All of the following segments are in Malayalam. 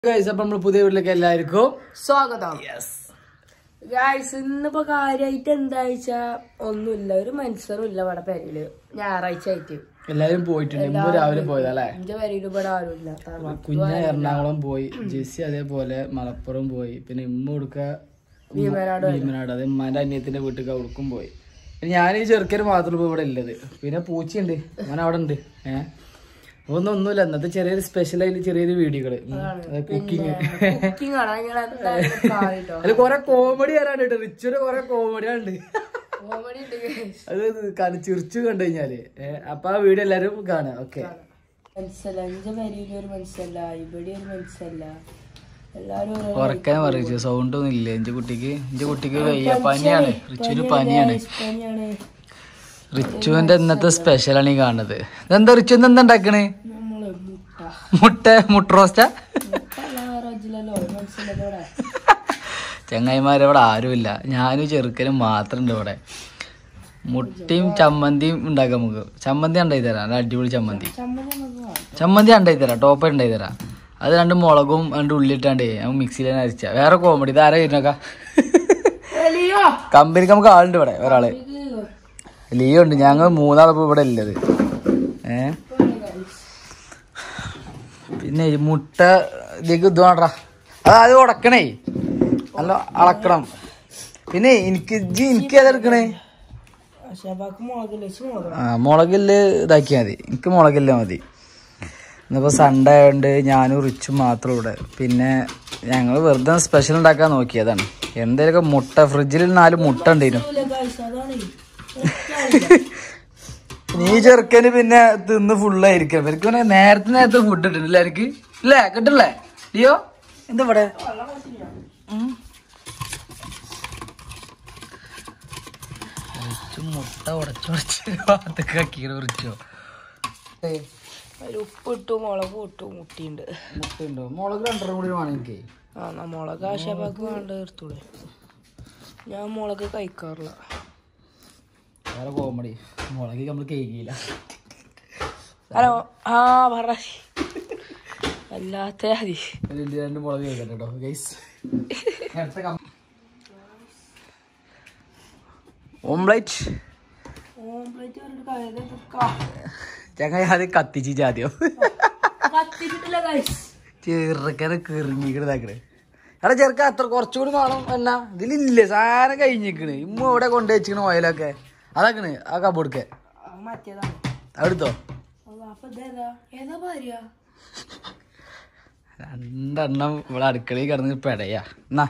ഗൈസ് അപ്പൊ നമ്മള് പുതിയ വീട്ടിലേക്ക് എല്ലാവർക്കും സ്വാഗതം ഗായ്സ് ഇന്നിപ്പോ കാര്യായിട്ട് എന്താ വെച്ചാ ഒന്നുമില്ല ഒരു മനുഷ്യരും ഇല്ല ഇവിടെ പെരയില് ഞായറാഴ്ച ആയിട്ട് എല്ലാരും പോയിട്ടുണ്ട് ഇമ്പ് രാവിലെ പോയതല്ലേ എന്റെ പെരയില് ഇവിടെ ആരുമില്ല തറ- കുഞ്ഞ എറണാകുളം പോയി ജെസ്സി അതേപോലെ മലപ്പുറം പോയി പിന്നെ ഇമ്മ കൊടുക്ക ഭീമനാട് ഭീമനാട് അത് ഉമ്മാന്റെ അനിയത്തിന്റെ വീട്ടിൽ അവിടേക്കും പോയി പിന്നെ ഞാൻ ഈ ചെറുക്കന് മാത്രം ഇപ്പൊ ഇവിടെ ഉള്ളത് പിന്നെ പൂച്ചയുണ്ട് ഞാൻ അവിടെ ഉണ്ട് ഏഹ് ഒന്നും ഒന്നുമില്ല ഇന്നത്തെ ചെറിയൊരു സ്പെഷ്യൽ ആയിട്ട് ചെറിയൊരു വീഡിയോകള് കുക്കിങ് കുക്കിംഗ് ആണ് നിങ്ങൾ എന്തായാലും കാണട്ടോ അതിൽ കൊറേ കോമഡി വരാണ്ട് കേട്ടോ റിച്ചിയുടെ കൊറേ കോമഡി ഉണ്ട് കോമഡി ഉണ്ട് guys. അത് കണ്ട് ചിരിച്ചു കണ്ടു കഴിഞ്ഞാല് ഏഹ് അപ്പൊ ആ വീഡിയോ എല്ലാരും കാണാം ഓക്കെ മനസ്സല്ല എന്റെ പെരയില് ഒരു മനസ്സല്ല ഇവിടെ ഒരു മനസ്സല്ല എല്ലാരും ഓരോ ഉറക്കാൻ പറയിച്ചു സൗണ്ട് ഒന്നും ഇല്ല എന്റെ കുട്ടിക്ക് എന്റെ കുട്ടിക്ക് വയ്യ പനിയാണ് റിച്ചുവിന് പനിയാണ് പനിയാണ് റിച്ചുവിന്റെ ഇന്നത്തെ സ്പെഷ്യലാണ് ഈ കാണുന്നത് ഇതെന്താ റിച്ചു ഇന്ന് എന്താ ഉണ്ടാക്കണേ നമ്മള് മുട്ട മുട്ട മുട്ട റോസ്റ്റാ മുട്ട അല്ലാതെ റജിലല്ലോ മനസ്സിലല്ലോ ഇവിടെ ചങ്ങായിമാരെ ഇവിടെ ആരുമില്ല ഞാനും ചെറുക്കനും മാത്രം ഉണ്ട് ഇവിടെ മുട്ടയും ചമ്മന്തിയും ഉണ്ടാക്കാം നമുക്ക് ചമ്മന്തി ഉണ്ടായി തരാം നല്ല അടിപൊളി ചമ്മന്തി ചമ്മന്തി നമുക്ക് വേണം. ചമ്മന്തി ഉണ്ടായി തരാം ടോപ്പ് ഉണ്ടായി തരാം അത് രണ്ട് മുളകും രണ്ട് ഉള്ളിട്ടാണ്ടേ നമുക്ക് മിക്സിയിൽ തന്നെ അരിച്ച വേറെ കോമഡി ഇതാരാ വരുന്നൊക്കെ എലിയോ കമ്പനിക്ക് നമുക്ക് ആളുണ്ട് ഇവിടെ ഒരാള് ഇത് ലിയോ ഉണ്ട് ഞങ്ങൾ മൂന്നാളിപ്പോ ഇവിടെ ഉള്ളത് ഏ പിന്നെ ഈ മുട്ട ഇതിലേക്ക് ഇത് വേണ്ടാ അത് അത് ഉടക്കണേ നല്ല അളക്കണം പിന്നെ എനിക്ക് ഇജ്ജ് എനിക്ക് ഏതെടുക്കണേ ഷബാക്ക് മുളകില്ല ഇച്ചി മുളക് ആ മുളകില് ഇതാക്കിയാൽ മതി എനിക്ക് മുളകില്ല മതി ഇന്നിപ്പോ സൺഡേ ആയതുകൊണ്ട് ഞാനും റിച്ചും മാത്രം ഇവിടെ പിന്നെ ഞങ്ങൾ വെറുതെ സ്പെഷ്യൽ ഉണ്ടാക്കാൻ നോക്കിയതാണ് എന്തേലൊക്കെ മുട്ട ഫ്രിഡ്ജിൽ നാല് മുട്ട ഉണ്ടായിരുന്നു അതാണ് നീ ചെറുക്കന് പിന്നെ തിന്ന് ഫുള്ളായിരിക്കും ഇവർക്ക് പിന്നെ നേരത്തെ നേരത്തെ ഫുഡ് ഇട്ടിട്ടില്ല എനിക്ക് ഇല്ലേ കിട്ടില്ലേ ലിയോ എന്താ ഇവിടെ ഉം. റിച്ചു മുട്ട ഉടച്ചുടച്ച് ഭാഗത്തൊക്കെ ആക്കിയാണ് റിച്ചോ അതിൽ ഉപ്പിട്ടു മുളക് ഇട്ടു മുട്ടിയുണ്ട് മുട്ടയുണ്ടോ മുളക് രണ്ടെണ്ണം കൂടി വേണം എനിക്ക് ആ എന്നാ മുളക് ആ ഷബാക്ക് വേണ്ട എടുത്തോളൂ ഞാൻ മുളക് കഴിക്കാറില്ല വേറെ കോമഡി മുളക് നമ്മൾ കേക്കിയില്ല ഹലോ ആ പറ അല്ലാത്ത മതി രണ്ട് രണ്ട് മുളക് കേൾക്കട്ടെ കേട്ടോ ഗൈസ് ഓംപ്ലേറ്റ് ഓംപ്ലേറ്റ് പറഞ്ഞിട്ട് കാര്യം എടുക്കാം. ചങ്ങായി അത് കത്തിച്ച് ആദ്യം കത്തിച്ചിട്ടില്ല guys. ചെറുക്കനെ കെറിഞ്ഞിക്കണതാക്കണ് എടാ ചെറുക്ക അത്ര കുറച്ചുകൂടി വേണം എന്നാ ഇതിലില്ലേ സാധനം കഴിഞ്ഞിക്കണ് ഇമ്മ ഇവിടെ കൊണ്ടു വെച്ചിക്കണ ഓയിലൊക്കെ അതാക്കണ് ആ കബോർഡ്ക്കെ ആ, മറ്റേതാണ് അവിടുത്തോ അപ്പൊ അപ്പൊ ഇതേതാ ഏതാ ഭാര്യ രണ്ടെണ്ണം ഇവിടെ അടുക്കളയിൽ കിടന്ന് പെടയാ എന്നാ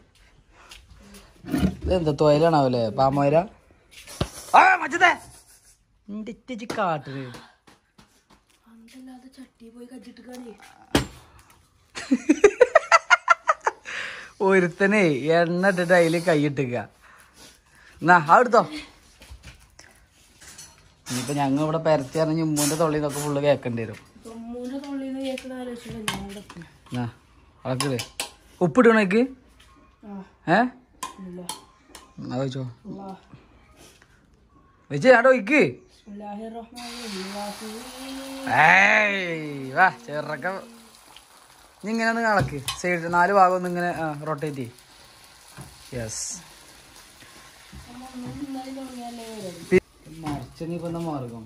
ഇതെന്താ തൊയിലാണാവല്ലേ പാമോര ആ മച്ചത്തെ എന്റെ ഇറ്റിച്ച് കാട്ടത് അന്തല്ലാതെ ചട്ടി പോയി കച്ചിട്ട് കാണി ഒരുത്തനെ എണ്ണ ഇട്ടിട്ട് അതില് കൈയിട്ടിക്ക എന്നാ അവിടുത്തോ ഇനിയിപ്പൊ ഞങ്ങൾ ഇവിടെ പരത്തി അറിഞ്ഞ് ഉമ്മൂന്റെ തൊള്ളിൽ നിന്നൊക്കെ ഫുള്ള് കേൾക്കേണ്ടി വരും തൊമ്മൂന്റെ തൊള്ളിന്ന് കേൾക്കണ ആലോചിച്ചില്ല ഞങ്ങളുടെ എന്നാ അളക്കിട് ഉപ്പിടണേക്ക് ആ ഏ ഇല്ല എന്നാ വെച്ചോ അല്ലാ. വെച്ച് ആടോ ഇക്ക് ബിസ്മില്ലാഹിർ റഹ്മാനിർ റഹീം. ഏയ് വാ ചെറുക്ക നീ ഇങ്ങനെ ഒന്ന് കളക്ക് സൈഡ് നാല് ഭാഗം ഒന്ന് ഇങ്ങനെ റൊട്ടേറ്റ് ചെയ് യെസ് മറിച്ച നീ ഇപ്പൊ എന്താ മാർഗം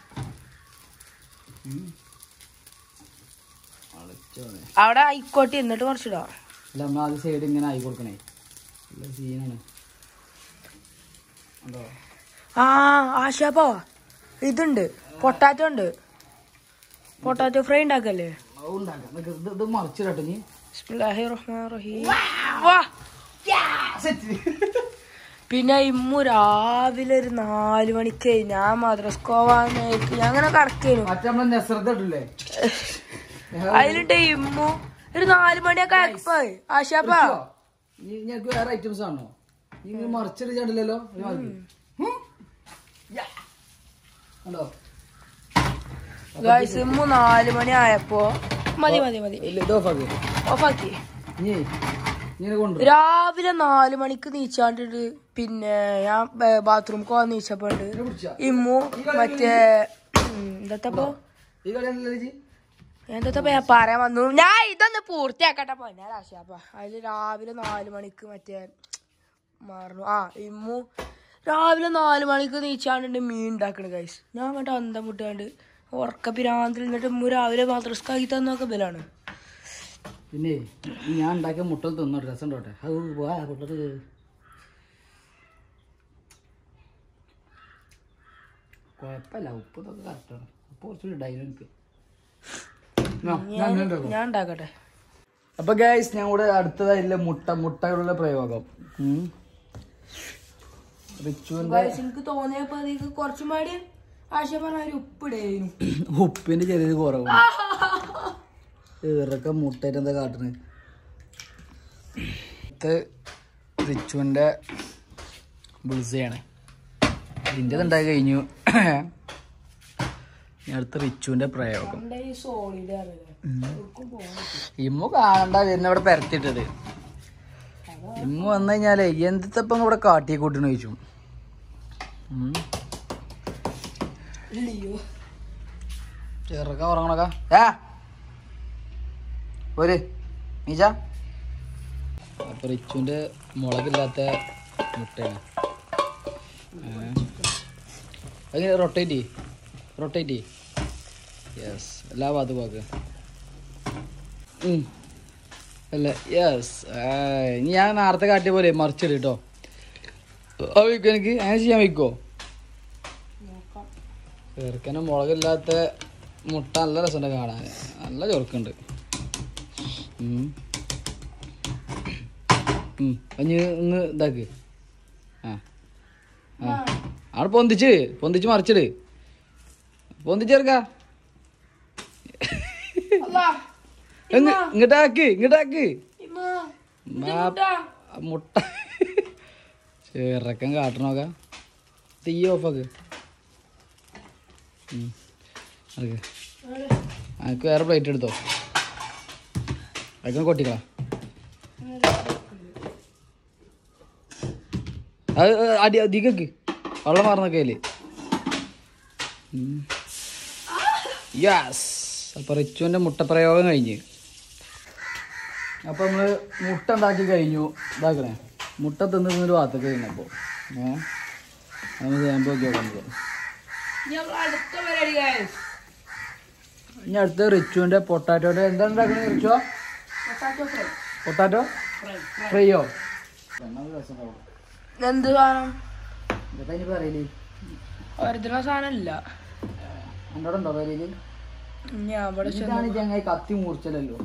അളച്ചോനെ അവിടെ ആയിക്കോട്ടെ എന്നിട്ട് കുറച്ചിടാം അല്ല നമ്മൾ ആദ്യം സൈഡ് ഇങ്ങനെ ആയി കൊടുക്കണേ നല്ല സീനാണ് ഉണ്ടോ ആ ആശാപ്പോ ഇതുണ്ട് പൊട്ടാറ്റോ ഉണ്ട് പൊട്ടാറ്റോ ഫ്രൈ ഉണ്ടാക്കല്ലേ അത് ഉണ്ടാക്കാം നിനക്ക് ഇത് ഇത് മറിച്ചിടട്ടെ നീ ബിസ്മില്ലാഹിർ റഹ്മാനിർ റഹീം. വാ. പിന്നെ ഇമ്മു രാവിലെ ഒരു നാല് മണിക്ക് ഞാൻ മദ്രസ്ക് പോവാന്നേക്ക് ഞാൻ അങ്ങനെ കടക്കേനു മറ്റേ നമ്മളെ നെസ്രത ഇട്ടില്ലേ അതിലുണ്ട് ഇമ്മു ഒരു നാല് മണിയൊക്കെ ആയപ്പോ ആശാപ്പാ നീ ഞങ്ങൾക്ക് വേറെ ഐറ്റംസ് ആണോ നീ ഇങ്ങനെ മറിച്ചിടിച്ചാണ്ടില്ലല്ലോ ഹലോ ഗൈസ് ഇമ്മു നാല് മണി ആയപ്പോ മതി മതി മതി ഇല്ല ഇത് ഓഫാക്ക് ഓഫാക്കി നീ നീ കൊണ്ട് രാവിലെ നാല് മണിക്ക് നീച്ചാണ്ടിട്ട് പിന്നെ ഞാൻ ബാത്റൂം പോവാൻ നീച്ചപ്പോണ്ട് പിടിച്ചാ ഇമ്മു മറ്റേ ഉം, എന്താത്തപ്പോ ഈ കളി അല്ലല്ലോ ജി എന്താ ഞാൻ പറയാൻ വന്നു ഞാൻ ഇതൊന്ന് പൂർത്തിയാക്കട്ടെ പൊന്നാ രാശാപ്പ അതില് രാവിലെ നാല് മണിക്ക് മറ്റേ മറന്നു ആ ഇമ്മു രാവിലെ നാല് മണിക്ക് നീച്ചാണ്ട് മീൻ ഉണ്ടാക്കണ ഗൈസ് ഞാൻ അങ്ങോട്ട് അന്തം മുട്ടാണ്ട് ഉറക്ക പിരാന്തിൽ നിന്നിട്ട് ഇമ്മു രാവിലെ മദ്രസ്കാക്കി തന്നൊക്കെ ബലാണ് പിന്നെ ഈ ഞാൻ ഉണ്ടാക്കിയ മുട്ട തിന്നോ രസം ഉണ്ടോട്ടെ അത് വാ പൊട്ടത് കുഴപ്പമില്ല ഉപ്പ് ഇതൊക്കെ കറക്റ്റാണ് ഉപ്പ് കുറച്ചുകൂടി ഉണ്ടായിരുന്നു എനിക്ക് ഞാൻ ഉണ്ടാക്കട്ടെ അപ്പൊ ഗൈസ് ഞങ്ങളുടെ അടുത്തതായില്ല മുട്ട മുട്ടകളുടെ പ്രയോഗം ഉം. റിച്ചുവിന്റെ ഗൈസ് എനിക്ക് തോന്നിയപ്പോ അതിക്ക് കുറച്ചും പാടി ആശ പറഞ്ഞ ഒരു ഉപ്പിടേനു ഉപ്പിന്റെ ചെറിയൊരു കുറവ് ഇറക്ക മുട്ടയിട്ട് എന്താ കാട്ടണ് ഇത് റിച്ചുവിന്റെ ബുൾസയാണ് ഇതിൻ്റെ ഉണ്ടാക്കി കഴിഞ്ഞു ഇനി അടുത്ത റിച്ചുവിന്റെ പ്രയോഗം എന്റെ ഈ സോളിഡ് അറിയില്ല ഇമ്മു കാണണ്ട വരുന്ന ഇവിടെ പരത്തിട്ടത് ഇമ്മു വന്നു കഴിഞ്ഞാലേ എന്തിത്തപ്പം ഇവിടെ കാട്ടിയെ കൂട്ടിന്ന് ചോദിച്ചു ഉം. ചെറുക്ക ഉറങ്ങണക്ക ഏ ഒരു നീച്ച അപ്പൊ റിച്ചുവിന്റെ മുളകില്ലാത്ത മുട്ടയാണ് അങ്ങനെ റൊട്ടേറ്റ് റൊട്ടേറ്റ് യെസ് എല്ലാ ഭാഗത്തും പോക്ക് അല്ല യെസ് ഞാൻ നേരത്തെ കാട്ടിയ പോലെ മറിച്ചിട് കേട്ടോ അത് വയ്ക്കോ എനിക്ക് അങ്ങനെ ചെയ്യാൻ വയ്ക്കോ ചെറുക്കനെ മുളകില്ലാത്ത മുട്ട നല്ല രസമുണ്ട് കാണാൻ നല്ല ചൊറുക്കുണ്ട് ഉം. ഉം. ഇനി ഒന്ന് ഇതാക്ക് ആ ആ അവിടെ പൊന്തിച്ച് പൊന്തിച്ച് മറിച്ചിട് പൊന്തിച്ചേർക്ക ഇങ്ങോട്ടാക്ക് ഇങ്ങോട്ടാക്ക് മുട്ട ചെറുക്കൻ കാട്ടണോക്ക തീ ഓഫാക്ക് അനക്ക് വേറെ പ്ലേറ്റ് എടുത്തോ അതൊക്കെ കൊട്ടിക്കളാ അത് അടി അധികക്ക് വെള്ളം മാറുന്നൊക്കെ അതില് യാസ് അപ്പൊ റിച്ചുവിന്റെ മുട്ടപ്രയോഗം കഴിഞ്ഞ് അപ്പൊ നമ്മള് മുട്ട ഉണ്ടാക്കി കഴിഞ്ഞു ഇതാക്കണേ മുട്ട തിന്ന് തിന്നൊരു ഭാഗത്തൊക്കെ കഴിഞ്ഞപ്പോ ഏഹ് നമുക്ക് ചെയ്യാൻ നോക്കി നോക്കാം നമുക്ക് അടുത്ത പരിപാടി ഗൈസ് ഇനി അടുത്ത റിച്ചുവിന്റെ പൊട്ടാറ്റോയുടെ എന്താ ഉണ്ടാക്കണേ റിച്ചോ പൊട്ടാറ്റോ ഫ്രൈ പൊട്ടാറ്റോ ഫ്രൈ ഫ്രൈയോ എന്ത് സാധനം എന്താ ഇനി പറയല് ഒരിക്കലും സാധനം ഇല്ല എന്നോട് ഉണ്ടോ പറയല് ഞാൻ ഇവിടെ ഇതാണ് ചങ്ങായി കത്തി മൂർച്ചലല്ലോ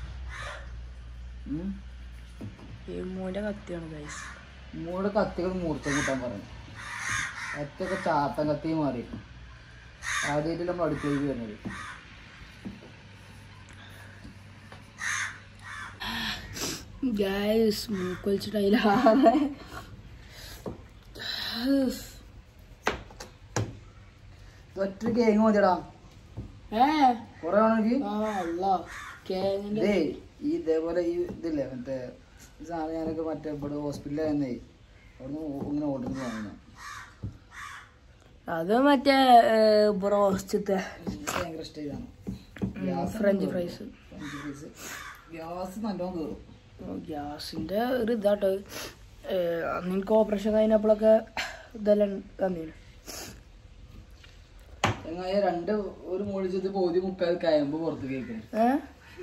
മോന്റെ കത്തിയാണ് ഗൈസ് മൂടെ കത്തികൾ മൂർച്ച കൂട്ടാൻ പറഞ്ഞു കത്തിയൊക്കെ ചാത്തൻ കത്തി മാറി ആദ്യമായിട്ട് നമ്മൾ അടുത്തേക്ക് വരുന്നത് ഗൈസ് മൂക്കൊലിച്ചിട്ടായില്ലാതെ ഒറ്റ കേങ്ങ് മതിയടാ ഏ കുറെ ആണെങ്കിൽ ആ അല്ല കേങ്ങിന്റെ ഇതേ ഈ ഇതേപോലെ ഈ ഇതില്ലേ മറ്റേ ഈ സാധനം ഞാനൊക്കെ മറ്റേ ഇവിടെ ഹോസ്പിറ്റലിൽ തന്നെ അവിടുന്ന് ഇങ്ങനെ ഓർഡർ വാങ്ങുന്ന അത് മറ്റേ ബ്രോസ്റ്റത്തെ ഭയങ്കര ഇഷ്ടമാണ് french fries french fries gas നല്ലോണം കയറും ഗ്യാസിന്റെ ഒരു ഇതാട്ടോ അന്ന് എനിക്ക് ഓപ്പറേഷൻ കഴിഞ്ഞപ്പോഴൊക്കെ ഇതെല്ലാം തന്നീന് ചങ്ങായ രണ്ട് ഒരു മുളിച്ചത് പകുതി മുക്കാൽ കയമ്പ് പുറത്ത് കേൾക്കണം ഏ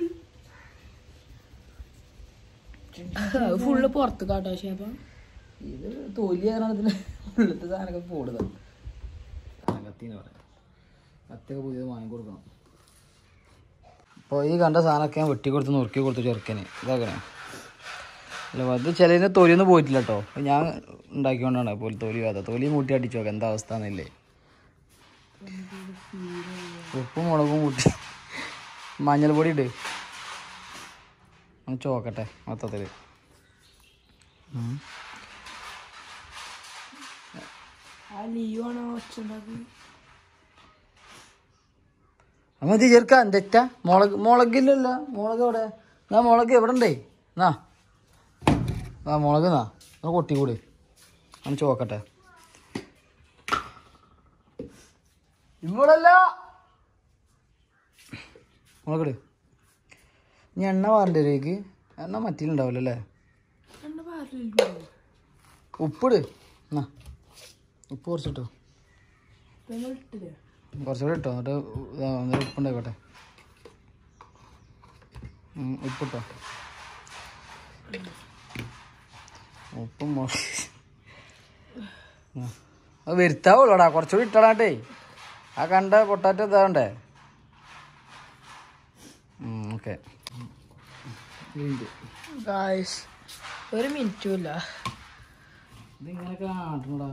അത് ഫുള്ള് പുറത്ത് കാട്ടോ ശേപ്പം ഇത് തൊലി കാരണത്തിന് ഉള്ളത്തെ സാധനമൊക്കെ പോടുന്നത് കത്തിന്ന് പറയാം കത്തിയൊക്കെ പുതിയത് വാങ്ങി കൊടുക്കണം അപ്പോൾ ഈ കണ്ട സാധനമൊക്കെ ഞാൻ വെട്ടി കൊടുത്ത് നുറുക്കി കൊടുത്ത് ചെറുക്കന് ഇതാക്കണേ അല്ല അത് ചിലതിന് തൊലിയൊന്നും പോയിട്ടില്ല കേട്ടോ ഞാൻ ഉണ്ടാക്കിക്കൊണ്ടാണ് ഇപ്പോൾ തൊലി കാത്ത തൊലി കൂട്ടി അടിച്ചു നോക്കാം എന്താ അവസ്ഥ എന്നല്ലേ ഉപ്പും മുളകും കൂട്ടി മഞ്ഞൾപ്പൊടി ഇട് ഒന്ന് ചോക്കട്ടെ മൊത്തത്തിൽ ആ ലീവ് ആണോ ഒച്ചുണ്ടാക്കി മതി ചെറുക്കാൻ തെറ്റാ മുളക് മുളകില്ലല്ലോ മുളക് എവിടെ എന്നാ മുളക് എവിടെ ഉണ്ടേ എന്നാ ആ മുളക് എന്നാ എന്നാ കൊട്ടിക്കൂടി ഒന്ന് ചോക്കട്ടെ ഇങ്ങോട്ടല്ല മുളകിട് ഇനി എണ്ണ വാറേണ്ടി വരേക്ക് എണ്ണ മറ്റിലുണ്ടാവില്ല അല്ലേ എന്നെ പാറില്ല ഉപ്പിട് എന്നാ ഉപ്പ് കുറച്ചിട്ടോ ഇട്ടില്ലേ കുറച്ചുകൂടെ ഇട്ടോ എന്നിട്ട് ഇതാ, എന്നിട്ട് ഉപ്പുണ്ടായിക്കോട്ടെ ഉം, ഉപ്പിട്ടോ ഉപ്പും മുളക് ആ. അത് വരുത്താവുള്ളൂടാ കുറച്ചുകൂടി ഇട്ടടാട്ടെ ആ കണ്ട പൊട്ടാറ്റോ ഇതാവണ്ടേ ഓക്കെ ഗായ്സ് ഒരു മിനിറ്റും ഇല്ല ഇതിങ്ങനെയൊക്കെ ആട്ടണടാ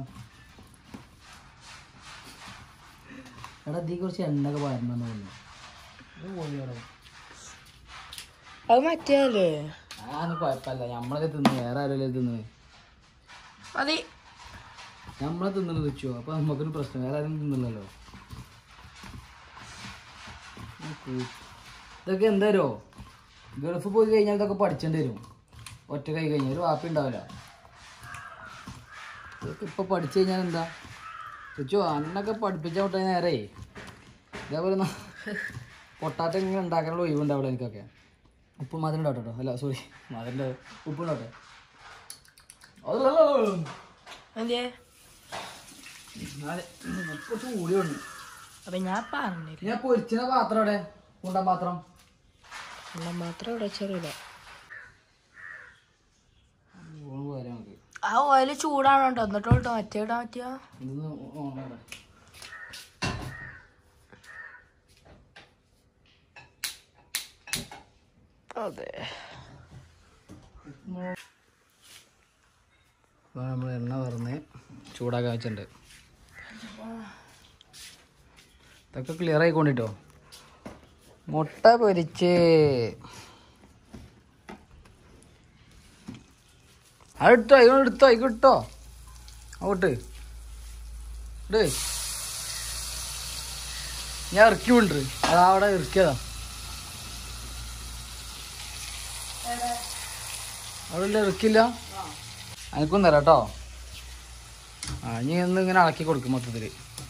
എടാ ഇതിൽ കുറച്ച് എണ്ണയൊക്കെ പാരണമെന്ന് തോന്നുന്നു ഇത് പോലെയാടാ അത് മറ്റേല്ലേ അതൊന്നും കുഴപ്പമില്ല നമ്മളൊക്കെ തിന്ന് വേറെ ആരെങ്കിലും തിന്ന് മതി നമ്മളെ തിന്നണ വെച്ചോ അപ്പൊ നമുക്കൊരു പ്രശ്നം വേറെ ആരും തിന്നില്ലല്ലോ ഇതൊക്കെ എന്താരോ ഗൾഫ് പോയി കഴിഞ്ഞാൽ ഇതൊക്കെ പഠിച്ചേണ്ടി വരും ഒറ്റ കൈ കഴിഞ്ഞാൽ ഒരു വാപ്പി ഉണ്ടാവില്ല ഇതൊക്കെ ഇപ്പൊ പഠിച്ചു കഴിഞ്ഞാൽ എന്താ വെച്ചോ അന്നൊക്കെ പഠിപ്പിച്ച വിട്ട നേരേ ഇതേപോലെ ന- പൊട്ടാറ്റ ഇങ്ങനെ ഉണ്ടാക്കാനുള്ള ഒഴിവുണ്ടാവില്ല എനിക്കൊക്കെ ഉപ്പ് മധുരം ഉണ്ടാവട്ടെ കേട്ടോ അല്ല സോറി മധുരം ഉപ്പുണ്ടാവട്ടെ അതല്ലോ എന്തേ കുറച്ച് കൂടി വന്നു അപ്പൊ ഞാൻ പറഞ്ഞില്ല ഞാൻ പൊരിച്ചിന പാത്രം അവിടെ കുണ്ടൻ പാത്രം എന്നാ മാത്രം ഇവിടെ ചെറിയില്ല ഊണ് പോരെ നമുക്ക് ആ ഓയിൽ ചൂടാണോ കേട്ടോ എന്നിട്ടോ കേട്ടോ മറ്റേ ഇടാൻ പറ്റിയ ഇതൊന്ന് ഓണാടെ അതെ നമ്മൾ എണ്ണ പറഞ്ഞ് ചൂടാക്കാൻ വെച്ചിട്ടുണ്ട് ഇതൊക്കെ ക്ലിയർ ആയിക്കൊണ്ടിട്ടോ മുട്ട പൊരിച്ച് അതെടുത്തോ ഇവ എടുത്തോ ഇങ്ങ് ഇട്ടോ അങ്ങോട്ട് ഇട് ഞാൻ ഇറക്കി കൊണ്ട് അതാ അവിടെ ഇറക്കിയതാ അവിടെ ഇറക്കില്ല എനിക്കും തരാം കേട്ടോ ആ ഇനി ഒന്ന് ഇങ്ങനെ ഇളക്കി കൊടുക്കും മൊത്തത്തിൽ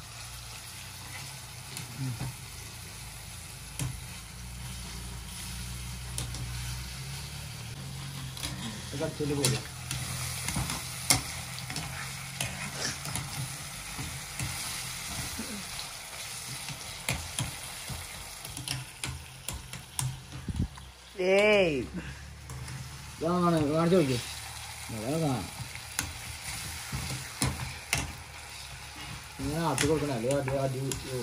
കച്ചില് പോലെ ഏയ് ഇതാണ് കാണിച്ചു നോക്കിയേ അതാണ് കാണാം ഇങ്ങനെ ആട്ടി കൊടുക്കണേ അല്ലേ അടി അടി ഓ.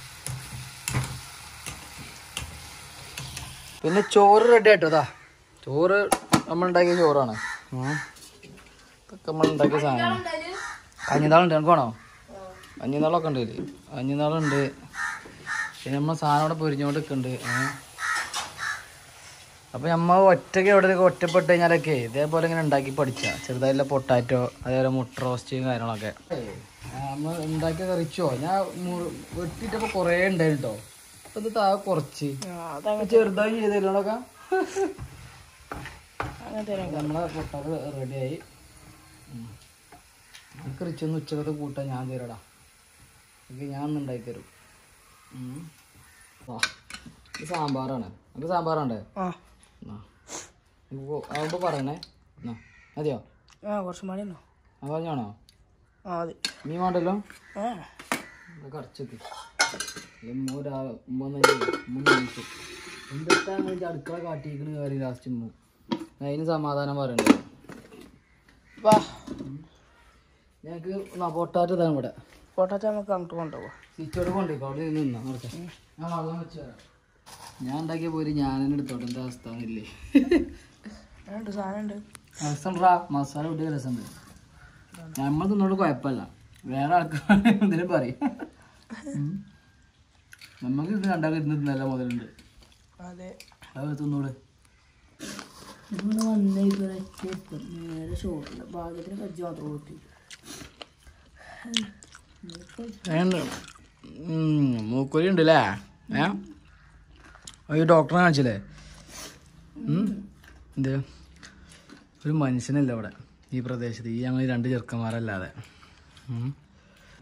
പിന്നെ ചോറ് റെഡി ആയിട്ടോ അതാ ചോറ് നമ്മൾ ഉണ്ടാക്കിയ ചോറാണ് ഉം. ഇതൊക്കെ നമ്മൾ ഉണ്ടാക്കിയ സാധനമാണ് കഞ്ഞിനാളുണ്ട് എനിക്ക് വേണോ കഞ്ഞിനാളൊക്കെ ഉണ്ട് ഇതില് കഞ്ഞിനാളുണ്ട് പിന്നെ നമ്മൾ സാധനം ഇവിടെ പൊരിഞ്ഞോണ്ട് നിൽക്കുന്നുണ്ട് ഏഹ് അപ്പൊ നമ്മ ഒറ്റയ്ക്ക് എവിടെയൊക്കെ ഒറ്റപ്പെട്ട് കഴിഞ്ഞാലൊക്കെ ഇതേപോലെ ഇങ്ങനെ ഉണ്ടാക്കി പഠിച്ച ചെറുതായിട്ടുള്ള പൊട്ടാറ്റോ അതേപോലെ മുട്ട റോസ്റ്റ് കാര്യങ്ങളൊക്കെ നമ്മൾ ഉണ്ടാക്കി കറിച്ചോ ഞാൻ മു- വെട്ടിട്ടപ്പോ കൊറേ ഉണ്ടായിരുന്നു കേട്ടോ അപ്പൊ ഇത് താഴെ കുറച്ച് അതങ്ങനെ ചെറുതായി ചെയ്തല്ലോണൊക്കെ അങ്ങനത്തെ നമ്മളെ പൊട്ടാറ്റോ റെഡിയായി കറിച്ചൊന്ന് ഉച്ചക്കത്തെ കൂട്ടാൻ ഞാൻ തരടാ എനിക്ക് ഞാൻ ഒന്ന് ഉണ്ടാക്കി തരും ഉം. ആ, ഇത് സാമ്പാറാണ് നമുക്ക് സാമ്പാറുണ്ടേ ആ ആവുമ്പോ പറയണേ എന്നാ മതിയോ ആ കുറച്ച് മണിയുണ്ടോ ആ പറഞ്ഞാണോ ആ മതി നീ വേണ്ടല്ലോ ആ കടച്ചൊക്കെ എന്തെത്താ അടുക്കള കാട്ടിക്കണ് കാര്യം ലാസ്റ്റ് മൂ അതിന് സമാധാനം പറയണ്ടേ വാ ഞങ്ങൾക്ക് പൊട്ടാറ്റോ തന്നെ ഇവിടെ പൊട്ടാറ്റോ നമുക്ക് അങ്ങോട്ട് കൊണ്ടുപോവാം സ്വിച്ചോട് കൊണ്ടേക്കോ അവിടെ നിന്ന് നിന്നാ നടത്തെ ഞാൻ വെള്ളം വെച്ച് തരാം ഞാൻ ഉണ്ടാക്കിയ പോരി ഞാൻ തന്നെ എടുത്തോട്ടെ എന്താ അവസ്ഥ എന്നില്ലേ രണ്ട് സാധനം ഉണ്ട് രസണ്ടാ മസാല കൂട്ടിയ രസമുണ്ട് നമ്മൾ തിന്നോണ്ട് കുഴപ്പമില്ല വേറെ ആൾക്കാർ എന്തെങ്കിലും പറയും ഉം. നമുക്ക് ഇത് കണ്ടാൽ ഇരുന്ന് നല്ല മുതലുണ്ട് അതെ അത് തിന്നോള് ഇവിടെ വന്ന് ഇവരൊക്കെ നേരെ ചോറില്ല ഭാഗ്യത്തിന് കജ്ജ് മാത്രം കൂട്ടി മൂക്കൊലി ഉണ്ടല്ലേ ഏ ഈ ഡോക്ടറെ കാണിച്ചില്ലേ ഉം. എന്ത് ഒരു മനുഷ്യനില്ല ഇവിടെ ഈ പ്രദേശത്ത് ഈ ഞങ്ങൾ രണ്ട് ചെറുക്കന്മാരല്ലാതെ ഉം.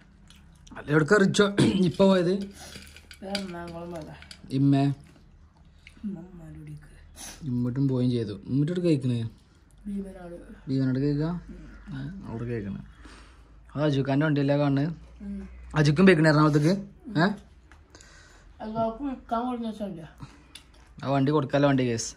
അല്ല എവിടക്ക റിച്ചോ ഇപ്പൊ പോയത് എറണാകുളം വേണ്ട ഇമ്മേ ഇങ്ങോട്ടും പോവുകയും ചെയ്തു ഇങ്ങോട്ട് കഴിക്കണേ ഭീമനാണ് ബീവനോട് കേൾക്ക അവിടെ കേൾക്കണേ അത് അജുക്കാൻ്റെ വണ്ടിയല്ലേ കാണുന്നത് അജുക്കും പോയിക്കണേ എറണാകുളത്തേക്ക് ഏ എല്ലാവർക്കും വിൽക്കാൻ കൊടുത്ത ആ വണ്ടി കൊടുക്കാല്ലോ വണ്ടി കേസ്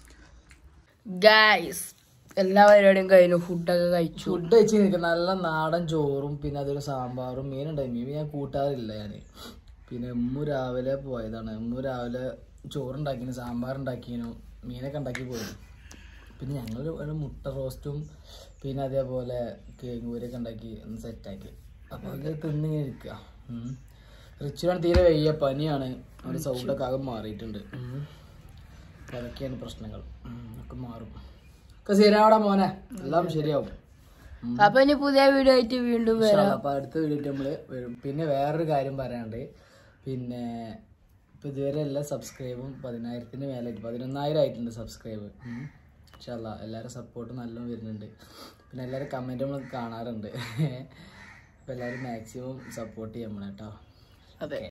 ഗായ്സ് എല്ലാ പരിപാടിയും കഴിഞ്ഞു ഫുഡൊക്കെ കഴിച്ചു ഫുഡ് കഴിച്ച് നിൽക്കുന്ന നല്ല നാടൻ ചോറും പിന്നെ അതൊരു സാമ്പാറും മീനുണ്ടായി മീൻ ഞാൻ കൂട്ടാറില്ല ഞാൻ പിന്നെ ഉമ്മു രാവിലെ പോയതാണ് ഉമ്മു രാവിലെ ചോറുണ്ടാക്കിനു സാമ്പാറുണ്ടാക്കിനു മീനൊക്കെ ഉണ്ടാക്കി പോയി പിന്നെ ഞങ്ങൾ ഒരു മുട്ട റോസ്റ്റും പിന്നെ അതേപോലെ കേങ്ങൂരൊക്കെ ഉണ്ടാക്കി ഒന്ന് സെറ്റാക്കി അപ്പോൾ അത് തിന്നിങ്ങനെ ഇരിക്കുക റിച്ചിനാണ് തീരെ വയ്യ പനിയാണ് അവൻ്റെ സൗണ്ടൊക്കെ ആകെ മാറിയിട്ടുണ്ട് ഉം. അപ്പോൾ അതൊക്കെയാണ് പ്രശ്നങ്ങൾ ഉം, ഒക്കെ മാറും ഒക്കെ ശരിയാവടാ മോനെ എല്ലാം ശരിയാവും അപ്പൊ ഇനി പുതിയ വീഡിയോ ആയിട്ട് വീണ്ടും വരാം അപ്പൊ അടുത്ത വീഡിയോ നമ്മള് വരും പിന്നെ വേറൊരു കാര്യം പറയാണ്ട് പിന്നെ ഇപ്പൊ ഇതുവരെ എല്ലാ സബ്സ്ക്രൈബും പതിനായിരത്തിന് മേലെ പതിനൊന്നായിരം ആയിട്ടുണ്ട് സബ്സ്ക്രൈബ് ഇൻഷാല്ല എല്ലാവരും സപ്പോർട്ട് നല്ലോണം വരുന്നുണ്ട് പിന്നെ എല്ലാവരും കമൻറ്റ് നമ്മൾ കാണാറുണ്ട് അപ്പോൾ എല്ലാവരും മാക്സിമം സപ്പോർട്ട് ചെയ്യണം കേട്ടോ അതെ